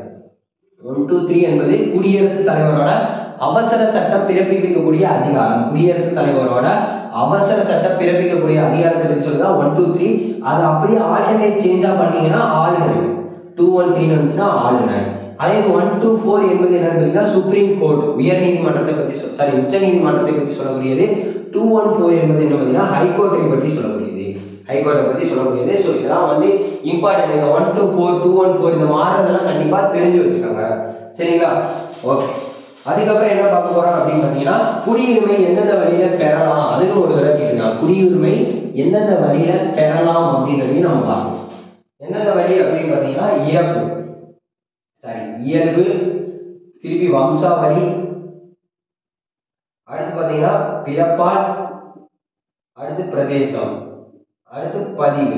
ஒன் டூ த்ரீ என்பது குடியரசுத் தலைவரோட அவசர சட்டம் பிறப்பிக்கக்கூடிய அதிகாரம் குடியரசுத் தலைவரோட அவசர சட்டம் பிறப்பிக்கக்கூடிய அதிகாரத்தை பற்றி சொல்லுதா ஒன் டூ த்ரீ அது அப்படியே ஆல்டர்னேட் சேஞ்சா பண்ணீங்கன்னா ஆளுநர் டூ ஒன் த்ரீ வந்துச்சுன்னா ஆளுநர் அதே ஒன் டூ ஃபோர் என்பது என்னன்னு பார்த்தீங்கன்னா சுப்ரீம் கோர்ட் உயர் நீதிமன்றத்தை பற்றி சாரி உச்ச நீதிமன்றத்தை பற்றி சொல்லக்கூடியது டூ ஒன் ஃபோர் என்பது என்ன பார்த்தீங்கன்னா ஹைகோர்ட்டை பற்றி சொல்லக்கூடியது ஹைகோர்ட்டை பற்றி சொல்லக்கூடியது ஸோ இதெல்லாம் வந்து இம்பார்ட்டன்ட் இந்த one two four two one four இந்த மாறுறதெல்லாம் கண்டிப்பாக தெரிஞ்சு வச்சுக்கோங்க சரிங்களா ஓகே அதுக்கப்புறம் என்ன பார்க்க போறோம் அப்படின்னு பாத்தீங்கன்னா குடியுரிமை எந்தெந்த வழியில பெறலாம் அதுக்கு ஒரு தடவை கேட்டுங்க குடியுரிமை எந்தெந்த வழியில பெறலாம் அப்படின்றதையும் நம்ம பார்க்கணும் எந்தெந்த வழி அப்படின்னு பாத்தீங்கன்னா இறப்பு சாரி இயல்பு திருப்பி வம்சாவளி அடுத்து பாத்தீங்கன்னா பிறப்பால் அடுத்து பிரதேசம் அடுத்து பதிவு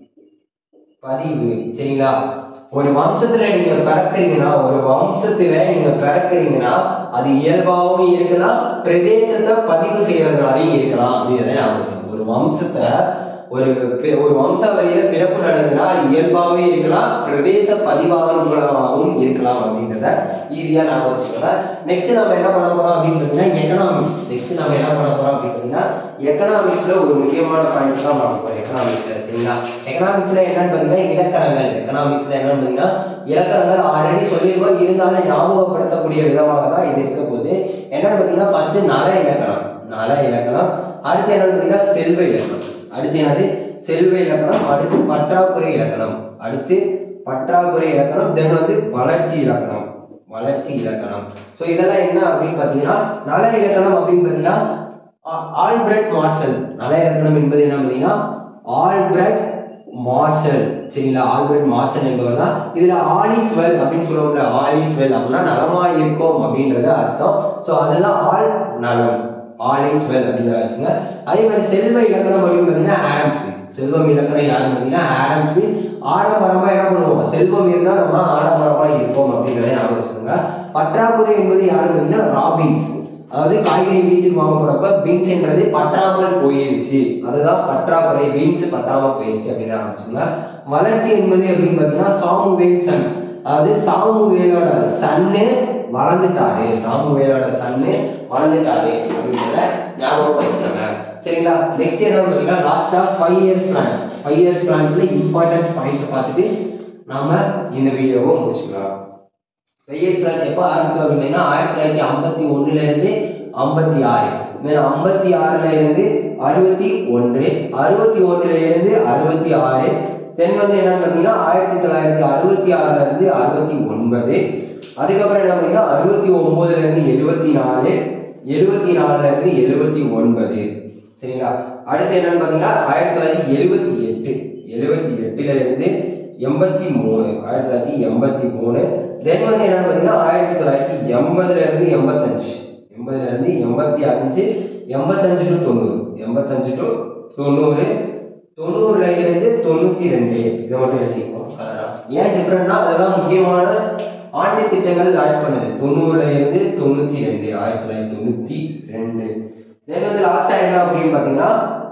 பதிவு சரிங்களா ஒரு வம்சத்துல நீங்க பிறக்கிறீங்கன்னா ஒரு வம்சத்துல நீங்க பிறக்கிறீங்கன்னா அது இயல்பாகவும் இருக்கலாம் பிரதேசத்தை பதிவு செய்யறதுனாலையும் இருக்கலாம் அப்படின்றத ஞாபகம் வச்சுக்கணும். ஒரு வம்சத்தை ஒரு பி- ஒரு வம்சாவளியில பிறப்பு நடந்ததுன்னா அது இயல்பாகவே இருக்கலாம் பிரதேச பதிவாளர் மூலமாகவும் இருக்கலாம் அப்படின்றத ஈஸியா ஞாபகம் வச்சுக்கோங்க நெக்ஸ்ட் நம்ம என்ன பண்ண போறோம் அப்படின்னு பார்த்தீங்கன்னா எக்கனாமிக்ஸ் நெக்ஸ்ட் நம்ம என்ன பண்ண போறோம் அப்படின்னு பார்த்தீங்கன்னா எக்கனாமிக்ஸ்ல ஒரு முக்கியமான பாயிண்ட்ஸ் தான் பார்க்க போறோம் எக்கனாமிக்ஸ்ல சரிங்களா எக்கனாமிக்ஸ்ல என்னன்னு பார்த்தீங்கன்னா இலக்கணங்கள் எக்கனாமிக்ஸ்ல என்னன்னு பார்த்தீங்கன்னா இலக்கணங்கள் ஆல்ரெடி சொல்லியிருக்கோம் இருந்தாலும் ஞாபகப்படுத்தக்கூடிய விதமாக தான் இது இருக்க போகுது என்னன்னு பார்த்தீங்கன்னா ஃபர்ஸ்ட் நல இலக்கணம் நல இலக்கணம் அடுத்து என்னன்னு பார்த்தீங்கன்னா செல்வ இலக்கணம் அடுத்து என்னது செல்வ இலக்கணம் அடுத்து பற்றாக்குறை இலக்கணம் அடுத்து பற்றாக்குறை இலக்கணம் தென் வந்து வளர்ச்சி இலக்கணம் வளர்ச்சி இலக்கணம் ஸோ இதெல்லாம் என்ன அப்படின்னு பார்த்தீங்கன்னா நல இலக்கணம் அப்படின்னு பார்த்தீங்கன்னா ஆ- ஆல்பிரட் மார்ஷல் நல இலக்கணம் என்பது என்ன பார்த்தீங்கன்னா ஆல்பிரட் மார்ஷல் சரிங்களா ஆல்பிரட் மார்ஷல் என்பவர் தான் இதுல ஆலிஸ் வெல் அப்படின்னு சொல்லுவோம்ல ஆலிஸ் வெல் அப்படின்னா நலமா இருக்கும் அப்படின்றது அர்த்தம் ஸோ அதெல்லாம் ஆல் நலம் ஆல் இஸ் வெல் அப்படின்னு வச்சுங்க அதே மாதிரி செல்வ இலக்கணம் அப்படின்னு பார்த்தீங்கன்னா ஆடம் ஸ்மித் செல்வம் இலக்கணம் யாருன்னு பார்த்தீங்கன்னா ஆடம் ஸ்மித் ஆடம்பரமா என்ன பண்ணுவோம் செல்வம் இருந்தால் நம்ம ஆடம்பரமா இருப்போம் அப்படின்றத ஞாபகம் வச்சுக்கோங்க பற்றாக்குறை என்பது யாருன்னு பார்த்தீங்கன்னா ராபின்ஸ் அதாவது காய்கறி வீட்டுக்கு வாங்க போறப்ப பீன்ஸ்ன்றது பற்றாமல் போயிருச்சு அதுதான் பற்றாக்குறை பீன்ஸ் பத்தாம போயிருச்சு அப்படின்னு ஆரம்பிச்சுங்க வளர்ச்சி என்பது அப்படின்னு பார்த்தீங்கன்னா சாமுவேல் சன் அதாவது சாமுவேலோட சன்னு வளர்ந்துட்டாரு சாமுவேலோட சன்னு வளர்ந்துட்டாரு அப்படின்றத ஞாபகம் வச்சுக்கோங்க சரிங்களா நெக்ஸ்ட் என்ன பார்த்தீங்கன்னா லாஸ்டா five years plans five years பிளான்ஸ்ல இம்பார்ட்டன்ட் பாயிண்ட்ஸ் பார்த்துட்டு நாம இந்த வீடியோவை முடிச்சுக்கலாம் வெய்யஸ் பிளான்ஸ் எப்போ ஆரம்பிக்கும் அப்படின்னா ஆயிரத்தி தொள்ளாயிரத்தி ஐம்பத்தி ஒண்ணுல இருந்து ஐம்பத்தி ஆறு மேலும் ஐம்பத்தி ஆறுல இருந்து அறுபத்தி ஒன்று அறுபத்தி ஒண்ணுல இருந்து அறுபத்தி ஆறு தென் வந்து என்னன்னு பார்த்தீங்கன்னா ஆயிரத்தி தொள்ளாயிரத்தி அறுபத்தி ஆறுல இருந்து அறுபத்தி ஒன்பது அதுக்கப்புறம் என்ன பார்த்தீங்கன்னா அறுபத்தி ஒன்பதுல இருந்து எழுபத்தி நாலு எழுபத்தி நாலுல இருந்து எழுபத்தி ஒன்பது சரிங்களா அடுத்து என்னன்னு பார்த்தீங்கன்னா ஆயிரத்தி தொள்ளாயிரத்தி எழுபத்தி எட்டு எழுபத்தி எட்டுல இருந்து எண்பத்தி மூணு ஆயிரத்தி தொள்ளாயிரத்தி எண்பத்தி மூணு தென் வந்து என்னன்னு பார்த்தீங்கன்னா ஆயிரத்தி தொள்ளாயிரத்தி எண்பதுல இருந்து எண்பத்தஞ்சு எண்பதுல இருந்து எண்பத்தி அஞ்சு எண்பத்தஞ்சு டு தொண்ணூறு எண்பத்தஞ்சு டு தொண்ணூறு தொண்ணூறுல இருந்து தொண்ணூத்தி ரெண்டு இதை மட்டும் எழுதிக்கணும் கலரா ஏன் டிஃப்ரெண்ட்னா அதெல்லாம் முக்கியமான ஆண்டு திட்டங்கள் லான்ச் பண்ணது தொண்ணூறுல இருந்து தொண்ணூத்தி ரெண்டு ஆயிரத்தி தொள்ளாயிரத்தி தொண்ணூத்தி ரெண்டு தென் வந்து லாஸ்டா என்ன அப்படின்னு பாத்தீங்கன்னா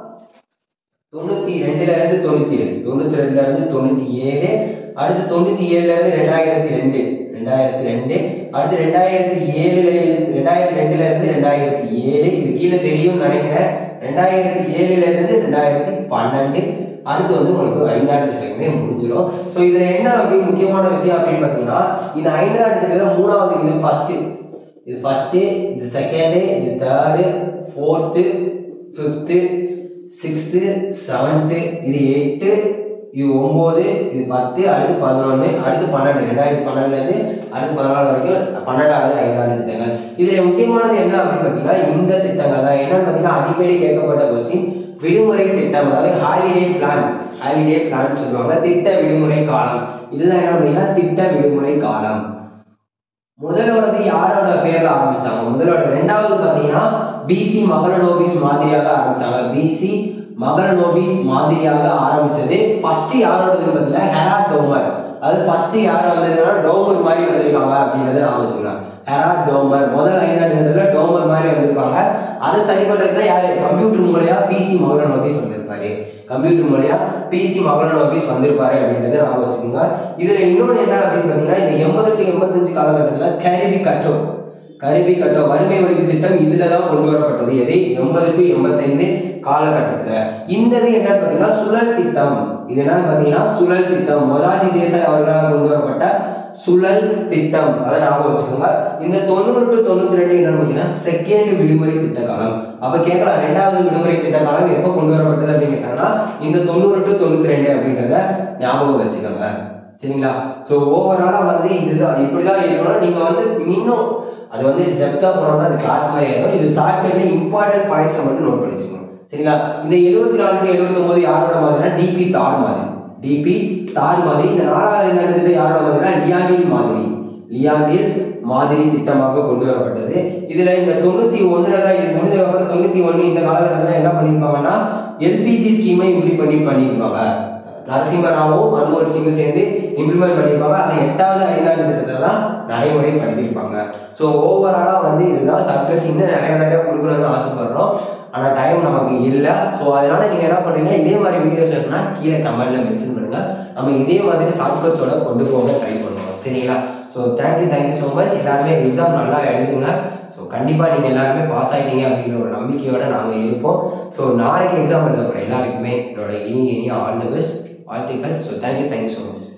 தொண்ணூத்தி ரெண்டுல இருந்து தொண்ணூத்தி ஏழு தொண்ணூத்தி ரெண்டுல இருந்து தொண்ணூத்தி ஏழு அடுத்து தொண்ணூத்தி ஏழுல இருந்து ரெண்டாயிரத்தி ரெண்டு ரெண்டாயிரத்தி ரெண்டு அடுத்து ரெண்டாயிரத்தி ஏழுல இருந்து ரெண்டாயிரத்தி ரெண்டுல இருந்து ரெண்டாயிரத்தி ஏழு இது கீழே தெரியும் நினைக்கிறேன் ரெண்டாயிரத்தி ஏழுல இருந்து ரெண்டாயிரத்தி பன்னெண்டு அடுத்து வந்து உங்களுக்கு ஐந்தாண்டு திட்டமே முடிஞ்சிடும் ஸோ இதுல என்ன அப்படின்னு முக்கியமான விஷயம் அப்படின்னு பார்த்தீங்கன்னா இந்த ஐந்தாண்டு திட்டத்துல மூணாவது இது ஃபர்ஸ்ட் இது ஃபர்ஸ்ட் இது செகண்டு இது third fourth fifth sixth seventh இது எட்டு இது ஒன்பது இது பத்து அடுத்து பதினொன்று அடுத்து பன்னெண்டு ரெண்டாயிரத்தி பன்னெண்டுல இருந்து அடுத்து பதினாலு வரைக்கும் பன்னெண்டாவது ஐந்தாவது திட்டங்கள் இதுல முக்கியமானது என்ன அப்படின்னு பார்த்தீங்கன்னா இந்த திட்டங்கள் தான் என்னன்னு பார்த்தீங்கன்னா அடிக்கடி கேட்கப்பட்ட கொஸ்டின் விடுமுறை திட்டம் அதாவது ஹாலிடே பிளான் ஹாலிடே பிளான் சொல்லுவாங்க திட்ட விடுமுறை காலம் இதுதான் என்ன பார்த்தீங்கன்னா திட்ட விடுமுறை காலம் முதல்வரது யாரோட பேர்ல ஆரம்பிச்சாங்க முதலோட ரெண்டாவது பாத்தீங்கன்னா பிசி மகளநோபிஸ் மாதிரியாக ஆரம்பிச்சாங்க பிசி மகளநோபிஸ் மாதிரியாக ஆரம்பிச்சது ஃபர்ஸ்ட் யாரோடதுன்னு பார்த்தீங்கன்னா ஹெரா டோமர் அது ஃபர்ஸ்ட் யார் வந்ததுன்னா டோமர் மாதிரி வந்திருக்காங்க அப்படின்றத நான் வச்சுக்கலாம் ஹெரா டோமர் முதல் ஐந்தாண்டுல டோமர் மாதிரி வந்திருப்பாங்க அதை சரி பண்றதுக்கு தான் யாரு கம்ப்யூட்டர் மூலையா பிசி மகளநோபிஸ் வந்திருப்பாரு கம்ப்யூட்டர் மூலையா பிசி மகளநோபிஸ் வந்திருப்பாரு அப்படின்றத நான் வச்சுக்கோங்க இதுல இன்னொன்று என்ன அப்படின்னு பார்த்தீங்கன்னா இந்த எண்பது டு எண்பத்தஞ்சு காலகட்டத்தில் கருவி கட்டோ கருவி கட்டோ வறுமை ஒழிப்பு திட்டம் இதுல தான் கொண்டு வரப்பட்டது எது எண்பது டு எண்பத்தைந்து காலகட்டத்துல இந்த இது என்னன்னு பார்த்தீங்கன்னா சுழல் திட்டம் இது என்னன்னு பார்த்தீங்கன்னா சுழல் திட்டம் மொராஜி தேசாய் அவர்களால் கொண்டு வரப்பட்ட சுழல் திட்டம் அதை ஞாபகம் வச்சுக்கோங்க இந்த தொண்ணூறு டு தொண்ணூத்தி ரெண்டு என்னன்னு பார்த்தீங்கன்னா செகண்ட் விடுமுறை திட்ட காலம் அப்ப கேட்கலாம் ரெண்டாவது விடுமுறை திட்ட காலம் எப்போ கொண்டு வரப்பட்டது அப்படின்னு கேட்டாங்கன்னா இந்த தொண்ணூறு டு தொண்ணூத்தி ரெண்டு அப்படின்றத ஞாபகம் வச்சுக்கோங்க சரிங்களா ஸோ ஓவராலா வந்து இதுதான் இப்படிதான் இருக்கணும் நீங்க வந்து இன்னும் அது வந்து டெப்தா போனோம்னா அது கிளாஸ் மாதிரி ஆயிடும் இது ஷார்ட்கட்ல இம்பார்ட்டன்ட் பாயிண்ட்ஸை மட்டும் நோட் பண்ணி வச்சுக்கணும் சரிங்களா இந்த எழுபத்தி நாலு எழுபத்தி ஒன்பது யாரோட மாதிரினா டிபி தார் மாதிரி டிபி தார் மாதிரி இந்த நாலாவது என்னது யாரோட மாதிரினா லியாண்டில் மாதிரி லியாண்டில் மாதிரி திட்டமாக கொண்டு வரப்பட்டது இதுல இந்த தொண்ணூத்தி ஒண்ணுல தான் இது முடிஞ்ச அப்புறம் தொண்ணூத்தி ஒண்ணு இந்த காலகட்டத்துல என்ன பண்ணிருப்பாங்கன்னா எல்பிஜி ஸ்கீமை இம்ப்ளிமெண்ட் பண்ணியிருப்பாங்க நரசிம்மராவும் மன்மோகன் சிங்கும் சேர்ந்து இம்ப்ளிமெண்ட் பண்ணியிருப்பாங்க அந்த எட்டாவது ஐந்தாண்டு திட்டத்தை தான் நடைமுறைப்படுத்தியிருப்பாங்க ஸோ ஓவராலா வந்து இதுதான் சர்க்கஸ் இன்னும் நிறைய நிறைய கொடுக்கணும்னு ஆசைப்படுறோம் ஆனா டைம் நமக்கு இல்லை ஸோ அதனால நீங்க என்ன பண்றீங்க இதே மாதிரி வீடியோஸ் இருக்குன்னா கீழே கமெண்ட்ல மென்ஷன் பண்ணுங்க நம்ம இதே மாதிரி ஷார்ட்கட்ஸோட கொண்டு போக ட்ரை பண்ணுவோம் சரிங்களா so thank you thank you so much எல்லாருமே எக்ஸாம் நல்லா எழுதுங்க ஸோ கண்டிப்பாக நீங்கள் எல்லாருமே பாஸ் ஆகிட்டீங்க அப்படின்ற ஒரு நம்பிக்கையோட நாங்கள் இருப்போம் ஸோ நாளைக்கு எக்ஸாம் எழுத போகிற எல்லாருக்குமே என்னோட இனி இனிய ஆல் தி பெஸ்ட் வாழ்த்துக்கள் so thank you thank you so much